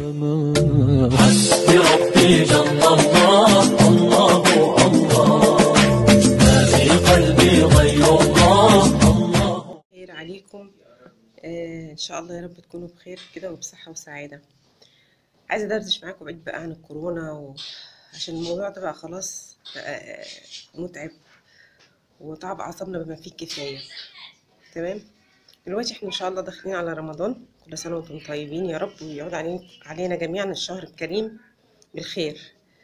حسبي ربي جل الله الله الله ما في قلبي غير الله الله خير عليكم آه ان شاء الله يا رب تكونوا بخير كده وبصحة وسعادة عايزة ادردش معاكم بعيد بقى عن الكورونا و... عشان الموضوع ده بقى خلاص بقى آه، متعب وتعب اعصابنا بما فيه الكفاية تمام دلوقتي احنا ان شاء الله داخلين على رمضان كل سنة وانتم طيبين يا رب ويعود علينا علينا جميعا الشهر الكريم بالخير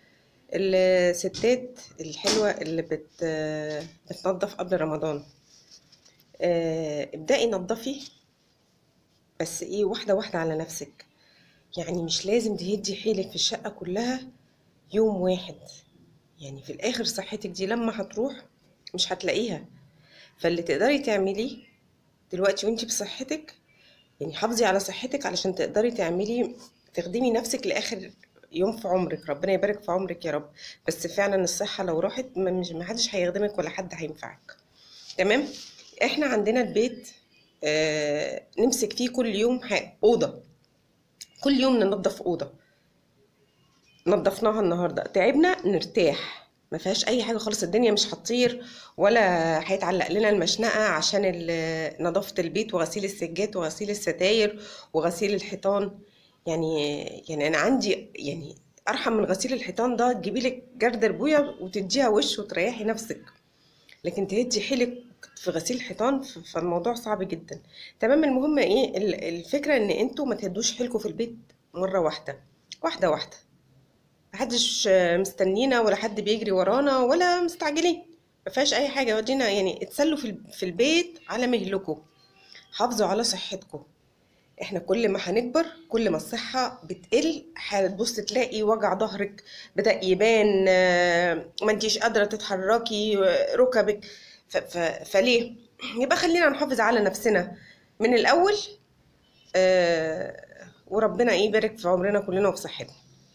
الستات الحلوة اللي بت آه، بتنظف قبل رمضان آه، ابدأي نظفي بس ايه واحدة واحدة على نفسك يعني مش لازم تهدي حيلك في الشقة كلها يوم واحد يعني في الآخر صحتك دي لما هتروح مش هتلاقيها فاللي تقدري تعمليه دلوقتي وانتي بصحتك يعني حافظي على صحتك علشان تقدري تعملي تخدمي نفسك لآخر يوم في عمرك ربنا يبارك في عمرك يا رب بس فعلا الصحة لو راحت ما- مش محدش هيخدمك ولا حد هينفعك تمام احنا عندنا البيت آه نمسك فيه كل يوم ح- أوضة كل يوم ننظف أوضة نظفناها النهاردة تعبنا نرتاح ما فيهاش أي حاجة خالص الدنيا مش هتطير ولا هيتعلق لنا المشنقة عشان ال- نظافة البيت وغسيل السجاد وغسيل الستاير وغسيل الحيطان يعني يعني أنا عندي يعني أرحم من غسيل الحيطان ده تجيبي لك جردل بويا وتديها وش وتريحي نفسك لكن تهدي حيلك في غسيل الحيطان ف- فالموضوع صعب جدا تمام المهم ايه ال- الفكرة ان انتوا ما تهدوش حيلكم في البيت مرة واحدة واحدة واحدة محدش مستنينا ولا حد بيجري ورانا ولا مستعجلين ما فيهاش اي حاجة ودينا يعني اتسلوا في ال- في البيت على مهلكم حافظوا على صحتكم احنا كل ما هنكبر كل ما الصحة بتقل هتبص تلاقي وجع ظهرك بدأ يبان آه، ما انتيش قادرة تتحركي آه، ركبك ف- ف- فليه يبقى خلينا نحافظ على نفسنا من الأول آه، وربنا ايه يبارك في عمرنا كلنا وفي صحتنا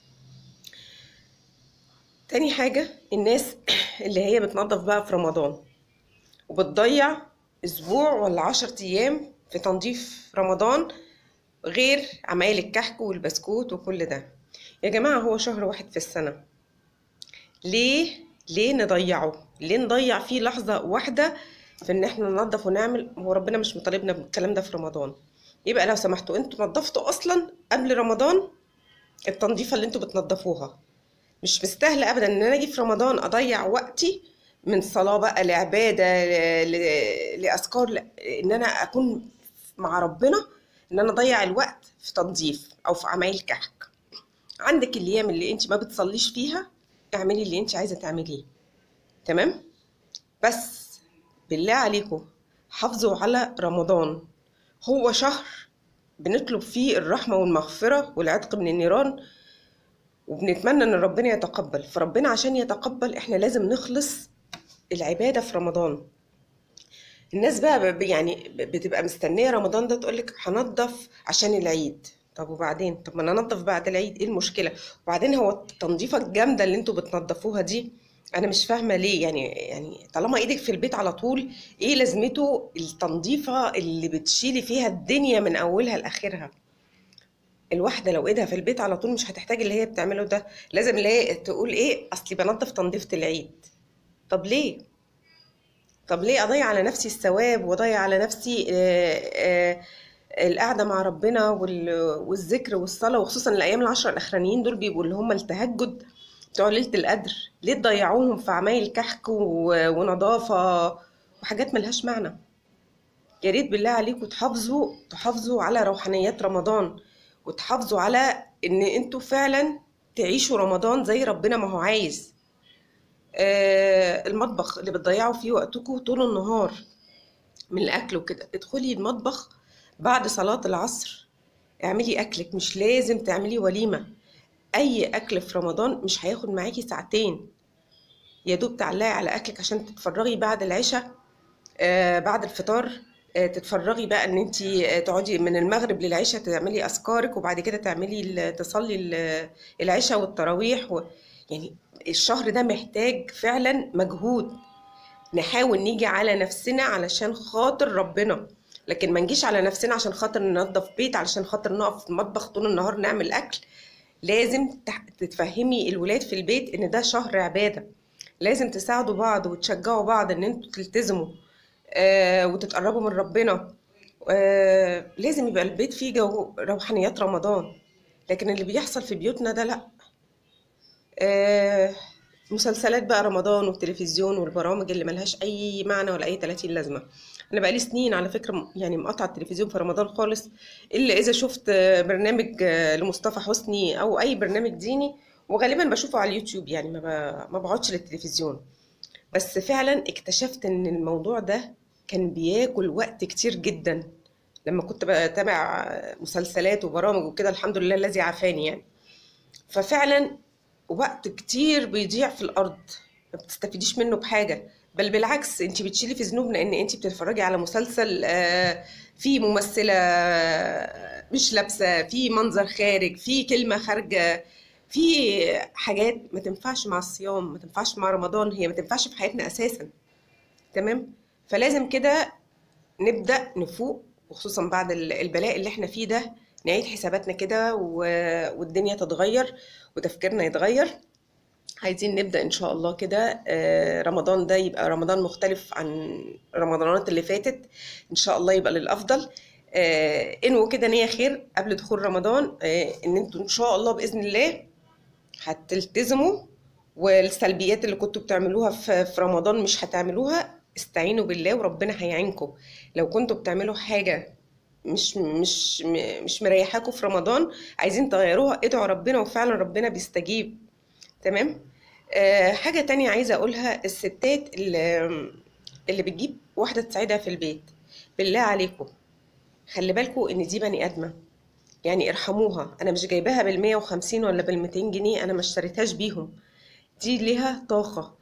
تاني حاجة الناس اللي هي بتنظف بقى في رمضان وبتضيع أسبوع ولا عشر أيام في تنظيف رمضان غير عمايل الكحك والبسكوت وكل ده يا جماعة هو شهر واحد في السنة ليه ليه نضيعه ليه نضيع فيه لحظة واحدة في ان احنا ننظف ونعمل هو ربنا مش مطالبنا بالكلام ده في رمضان يبقى لو سمحتوا انتوا نظفتوا اصلا قبل رمضان التنظيفة اللي انتوا بتنظفوها مش مستاهلة ابدا ان انا اجي في رمضان اضيع وقتي من صلاة بقى لعبادة ل- ل- لأذكار ل- ان انا اكون مع ربنا ان انا اضيع الوقت في تنظيف او في عمايل كحك عندك الايام اللي انت ما بتصليش فيها اعملي اللي انت عايزة تعمليه تمام بس بالله عليكم حافظوا على رمضان هو شهر بنطلب فيه الرحمة والمغفرة والعتق من النيران وبنتمنى ان ربنا يتقبل فربنا عشان يتقبل احنا لازم نخلص العبادة في رمضان الناس بقى ب- يعني ب- بتبقى مستنية رمضان ده تقولك هنضف عشان العيد طب وبعدين طب ما انا انضف بعد العيد ايه المشكلة وبعدين هو التنظيفة الجامدة اللي انتوا بتنضفوها دي انا مش فاهمة ليه يعني يعني طالما ايدك في البيت على طول ايه لازمته التنظيفة اللي بتشيلي فيها الدنيا من اولها لاخرها الواحدة لو ايدها في البيت على طول مش هتحتاج اللي هي بتعمله ده لازم اللي هي تقول ايه اصلي بنضف تنظيفة العيد طب ليه طب ليه اضيع على نفسي الثواب واضيع على نفسي آه، آه، القعدة مع ربنا وال- والذكر والصلاة وخصوصا الايام العشرة الاخرانيين دول بيبقوا اللي هم التهجد بتوع ليلة القدر ليه تضيعوهم في عمايل كحك و- ونظافة وحاجات ملهاش معنى يا ريت بالله عليكم تحافظوا تحافظوا على روحانيات رمضان وتحافظوا على ان انتوا فعلا تعيشوا رمضان زي ربنا ما هو عايز آه المطبخ اللي بتضيعوا فيه وقتكم طول النهار من الاكل وكده ادخلي المطبخ بعد صلاة العصر اعملي اكلك مش لازم تعملي وليمة اي اكل في رمضان مش هياخد معاكي ساعتين يا دوب تعلقي على اكلك عشان تتفرغي بعد العشاء آه، بعد الفطار آه، تتفرغي بقى ان انت تقعدي من المغرب للعشاء تعملي اذكارك وبعد كده تعملي ال- تصلي ال- العشاء والتراويح و... يعني الشهر ده محتاج فعلا مجهود نحاول نيجي على نفسنا علشان خاطر ربنا لكن ما نجيش على نفسنا عشان خاطر ننظف بيت علشان خاطر نقف في المطبخ طول النهار نعمل اكل لازم تح- تتفهمي الولاد في البيت ان ده شهر عبادة لازم تساعدوا بعض وتشجعوا بعض ان انتوا تلتزموا آه وتتقربوا من ربنا آه لازم يبقى البيت فيه جو روحانيات رمضان لكن اللي بيحصل في بيوتنا ده لا آه مسلسلات بقى رمضان والتلفزيون والبرامج اللي ملهاش اي معنى ولا اي 30 لازمه انا بقالي سنين على فكره م- يعني مقاطعه التلفزيون في رمضان خالص الا اذا شفت آه، برنامج آه، لمصطفى حسني او اي برنامج ديني وغالبا بشوفه على اليوتيوب يعني ما ب- ما بقعدش للتلفزيون بس فعلا اكتشفت ان الموضوع ده كان بياكل وقت كتير جدا لما كنت بتابع مسلسلات وبرامج وكده الحمد لله الذي عافاني يعني ففعلا وقت كتير بيضيع في الارض ما بتستفيديش منه بحاجه بل بالعكس انت بتشيلي في ذنوب لان انت بتتفرجي على مسلسل آه، فيه ممثله آه، مش لابسه فيه منظر خارج فيه كلمه خارجه في حاجات ما تنفعش مع الصيام ما تنفعش مع رمضان هي ما تنفعش في حياتنا اساسا تمام فلازم كده نبدأ نفوق وخصوصا بعد ال- البلاء اللي احنا فيه ده نعيد حساباتنا كده و- والدنيا تتغير وتفكيرنا يتغير عايزين نبدأ إن شاء الله كده آه، رمضان ده يبقى رمضان مختلف عن رمضانات اللي فاتت إن شاء الله يبقى للأفضل آه، انووا كده نية خير قبل دخول رمضان آه، إن انتوا إن شاء الله بإذن الله هتلتزموا والسلبيات اللي كنتوا بتعملوها في في رمضان مش هتعملوها استعينوا بالله وربنا هيعينكم لو كنتوا بتعملوا حاجة مش مش م- مش مريحاكوا في رمضان عايزين تغيروها ادعوا ربنا وفعلا ربنا بيستجيب تمام آه حاجة تانية عايزة أقولها الستات اللي, اللي بتجيب واحدة تساعدها في البيت بالله عليكم خلي بالكوا إن دي بني آدمة يعني ارحموها أنا مش جايباها بالمية وخمسين ولا بالميتين جنيه أنا ما اشتريتهاش بيهم دي ليها طاقة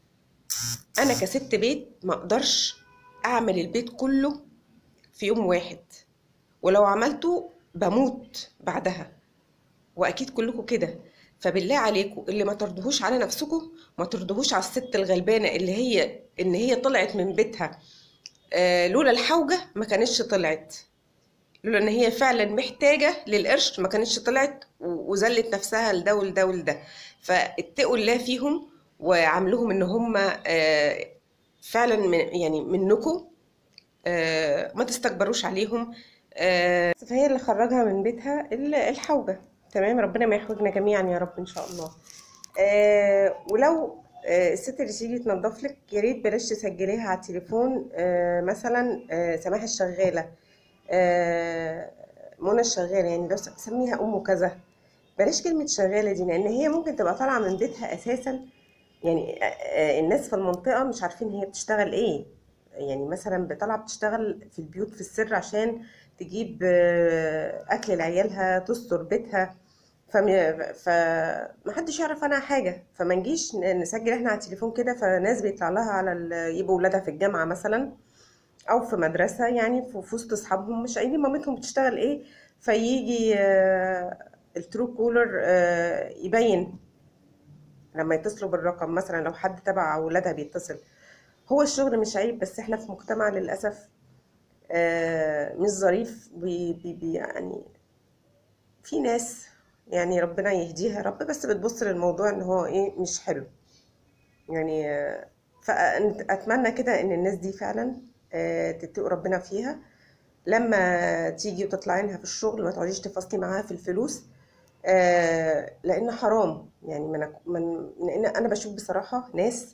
أنا كست بيت ما أقدرش أعمل البيت كله في يوم واحد ولو عملته بموت بعدها واكيد كلكم كده فبالله عليكم اللي ما ترضوهوش على نفسكم ما ترضوهوش على الست الغلبانه اللي هي ان هي طلعت من بيتها آه، لولا الحوجه ما كانتش طلعت لولا ان هي فعلا محتاجه للقرش ما كانتش طلعت و- وذلت نفسها لده ولده ولده فاتقوا الله فيهم وعاملوهم ان هم آه، فعلا من يعني منكم آه، ما تستكبروش عليهم آه، فهي اللي خرجها من بيتها ال- الحوجة تمام ربنا ما يحوجنا جميعا يا رب ان شاء الله آه، ولو آه، الست اللي تيجي تنظف لك يا ريت بلاش تسجليها على التليفون آه، مثلا آه، سماح الشغالة آه، منى الشغالة يعني لو س- سميها أم كذا بلاش كلمة شغالة دي لأن هي ممكن تبقى طالعة من بيتها أساسا يعني آه، آه، الناس في المنطقة مش عارفين هي بتشتغل ايه يعني مثلا بطلع بتشتغل في البيوت في السر عشان تجيب آه، اكل لعيالها تستر بيتها فم... فمحدش يعرف عنها حاجة فما نجيش ن- نسجل احنا على التليفون كده فناس بيطلع لها على ال... يبقوا ولادها في الجامعة مثلا او في مدرسة يعني في في وسط اصحابهم مش قايلين مامتهم بتشتغل ايه فيجي آه، الترو كولر آه، يبين لما يتصلوا بالرقم مثلا لو حد تبع ولادها بيتصل هو الشغل مش عيب بس احنا في مجتمع للأسف آه، مش ظريف بي بي بي يعني في ناس يعني ربنا يهديها يا رب بس بتبص للموضوع ان هو ايه مش حلو يعني آه، فأتمنى كده ان الناس دي فعلا آه، تتقوا ربنا فيها لما تيجي وتطلعي لها في الشغل ما تقعديش تفاصلي معاها في الفلوس آه، لان حرام يعني من من لان انا بشوف بصراحة ناس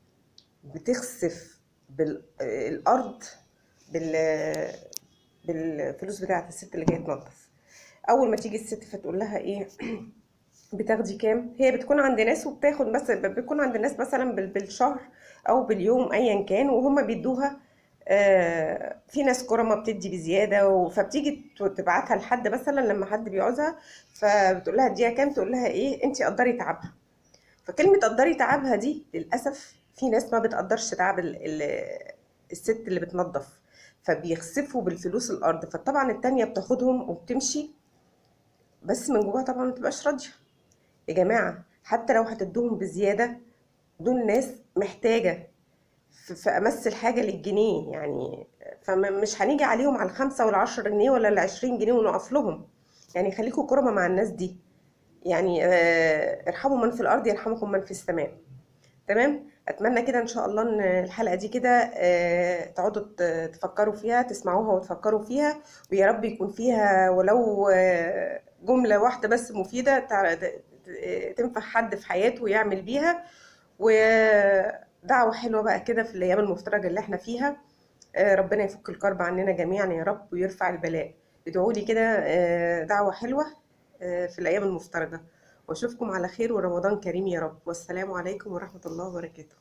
بتخسف بالارض بال بالفلوس بتاعت الست اللي جايه تنظف اول ما تيجي الست فتقول لها ايه بتاخدي كام هي بتكون عند ناس وبتاخد بس بتكون عند ناس مثلا بال- بالشهر او باليوم ايا كان وهم بيدوها آه، في ناس كرمة بتدي بزيادة و- فبتيجي ت- تبعتها لحد مثلا لما حد بيعوزها فبتقول لها اديها كام تقول لها ايه انت قدري تعبها فكلمة قدري تعبها دي للأسف في ناس ما بتقدرش تعب ال- ال- الست اللي بتنظف فبيخسفوا بالفلوس الأرض فطبعا التانية بتاخدهم وبتمشي بس من جواها طبعا ما بتبقاش راضية يا جماعة حتى لو هتدوهم بزيادة دول ناس محتاجة في في امس الحاجه للجنيه يعني فمش هنيجي عليهم على الخمسة والعشرة جنيه ولا العشرين جنيه ونقف لهم يعني خليكوا كرمة مع الناس دي يعني آه، ارحموا من في الارض يرحمكم من في السماء تمام اتمنى كده ان شاء الله ان الحلقه دي كده آه، تقعدوا ت- تفكروا فيها تسمعوها وتفكروا فيها ويا رب يكون فيها ولو آه، جمله واحده بس مفيده تع- ت- ت- تنفع حد في حياته ويعمل بيها ودعوه حلوه بقى كده في الايام المفترجه اللي احنا فيها آه، ربنا يفك الكرب عننا جميعا يا رب ويرفع البلاء ادعوا لي كده آه، دعوه حلوه آه، في الايام المفترجه واشوفكم على خير ورمضان كريم يا رب والسلام عليكم ورحمه الله وبركاته